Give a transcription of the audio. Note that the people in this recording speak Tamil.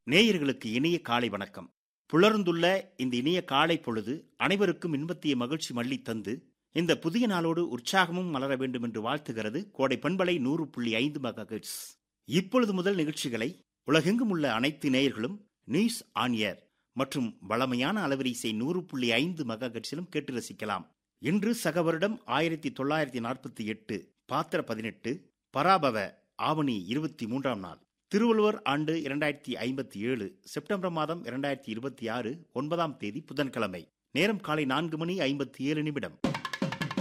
நேயர்களுக்கு இனிய காலை வணக்கம் புலர்ந்துள்ள இந்த இனிய காலை பொழுது அனைவருக்கும் இன்பத்திய மகிழ்ச்சி மல்லி தந்து இந்த புதிய நாளோடு உற்சாகமும் மலர வேண்டும் என்று வாழ்த்துகிறது கோடை பண்பலை நூறு புள்ளி ஐந்து மெகாஹெர்ட்ஸ் இப்பொழுது முதல் நிகழ்ச்சிகளை உலகெங்கும் உள்ள அனைத்து நேயர்களும் நியூஸ் ஆன் ஏர் மற்றும் வளமையான அலவரிசை நூறு புள்ளி ஐந்து மெகாஹெர்ட்ஸிலும் கேட்டு ரசிக்கலாம் இன்று சக வருடம் ஆயிரத்தி தொள்ளாயிரத்தி நாற்பத்தி எட்டு பாத்திர பதினெட்டு பராபவ ஆவணி இருபத்தி மூன்றாம் நாள் திருவள்ளுவர் ஆண்டு இரண்டாயிரத்தி ஐம்பத்தி ஏழு செப்டம்பர் மாதம் இரண்டாயிரத்தி இருபத்தி ஆறு ஒன்பதாம் தேதி புதன்கிழமை நேரம் காலை நான்கு மணி ஐம்பத்தி ஏழு நிமிடம்